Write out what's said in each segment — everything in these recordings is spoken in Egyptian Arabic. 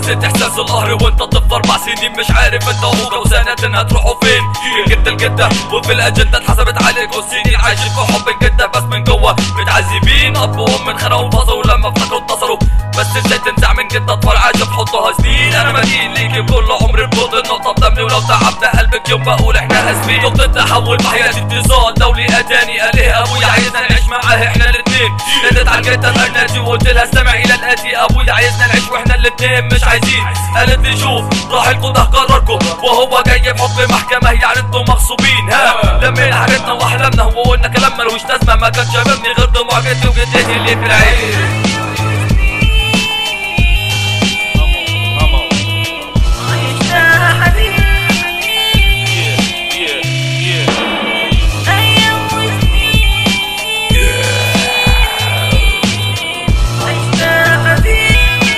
حسيت احساس القهر وانت طفل اربع سنين مش عارف انت وهو وسنتين هتروحوا فين جد الجدة وفي الاجندة اتحسبت عليك والسنين عايشين في حب الجدة بس من جوه متعذبين اب وام انخنقوا وانفصلوا لما افتكروا اتصلوا بس ازاي تنزع من جدة اطفال عايشة في حضنها سنين انا مدين ليكي بكل عمري بجهد النقطة بدمي ولو تعبت قلبك يوم بقول احنا اسفين نقطة تحول في حياتي اتصال دولي اتاني قال ليه ابويا عايزنا نعيش معاه احنا الاتنين نادت على الجدة الارناتي وقلت لها استمع الى الاتي ابويا عايزنا نعيش واحنا الاتنين مش عايزين قالت لي شوف راح القضاء قرركم وهو جاي بحكم محكمة يعني انتم مغصوبين ها لمينا حاجتنا واحلامنا وقلنا كلام ملوش لازمة ما كانش شبابني غير دموع جدي وجدتي اللي في العين عشتها حبيبي أيام وسنين عشتها حبيبي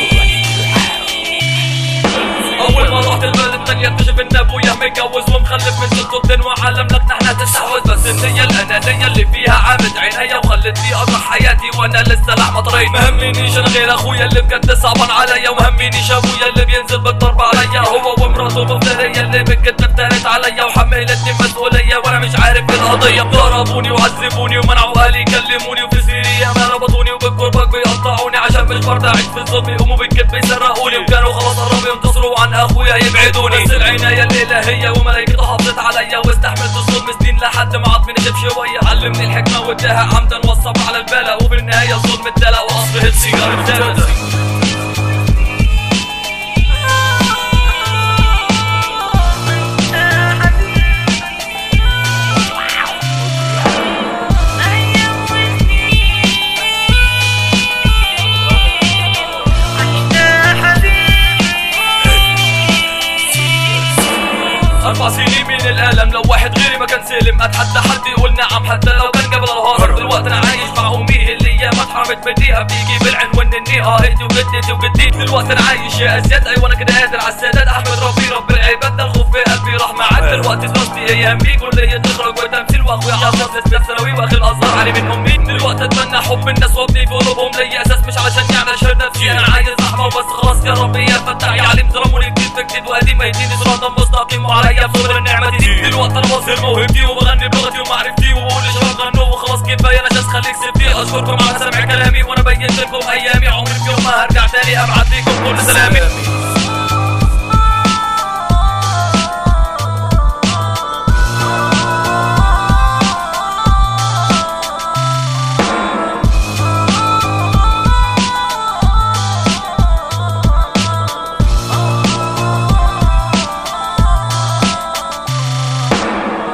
اول ما رحت البلد التانية اكتشف ان ابويا متجوز ومخلف من سلطتين وعلم لك نحن تستحوذ بس النية الانانية اللي فيها عامت عينيا وخلتني اضحى حياتي وانا لسه لحمة طريق مهمنيش انا غير اخويا اللي بجد صعبان عليا ومهمنيش ابويا اللي بينزل بالضرب عليا هو ومراته مفترية اللي بجد افترت عليا وحملتني مسؤولية وانا مش عارف إيه القضية ضربوني وعذبوني ومنعوا اهلي يكلموني وفي سيريا ما ربطوني وبالكرباج بيقطعوني عشان مش برضى اعيش في الظلم يقوموا بالكذب يسرقوني وكانوا خلاص قربوا ينتصروا عن اخويا يبعدوني بس العناية الالهية وملايكته حافظت عليا واستحملت الظلم سنين لحد ما عضمي نشف شوية علمني الحكمة واداها عمدا والصبر على البلاء وفي النهاية الظلم اتدلع واصبح السيجار ابتدى عشتها حبيبي أيام وسنين عشتها حبيبي اربع سنين من الالم لو واحد غيري ما كان سلم اتحدى حد يقول نعم حتى لو كان قبل الهرب دلوقتي انا عايش مع امي اللي هي ما اتحرمت بديها بيجي بالعنوان اني اه اهدي وجدتي وجدتي دلوقتي انا عايش يا ازياد ايوه انا كده قادر على السداد احمد ربي رب العباد ده الخوف في قلبي راح معاك دلوقتي دراستي هي همي كلية تخرج وتمثيل واخويا عاصم نسبة ثانوي واخي الازهر علي من امي دلوقتي اتمنى حب الناس وابني في قلوبهم ليا اساس مش علشان يعني اشهر نفسي انا عايز رحمه وبس خلاص يا ربي يا فتح يا عليم ظلموني كتير بكتير وقديم يديني صراطا مستقيم وعليا بصبر النعمة دي دلوقتي انا بظهر موهبتي وبغني بلغتي ومعرفتي وبقول لشباب غنوا وخلاص كفايه انا جالس خليك سبتي اشكركم على سمع كلامي وانا بينت لكم ايامي عمري في يوم ما هرجع تاني ابعت لكم كل سلامي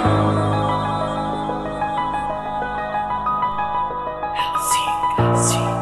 Helsinki.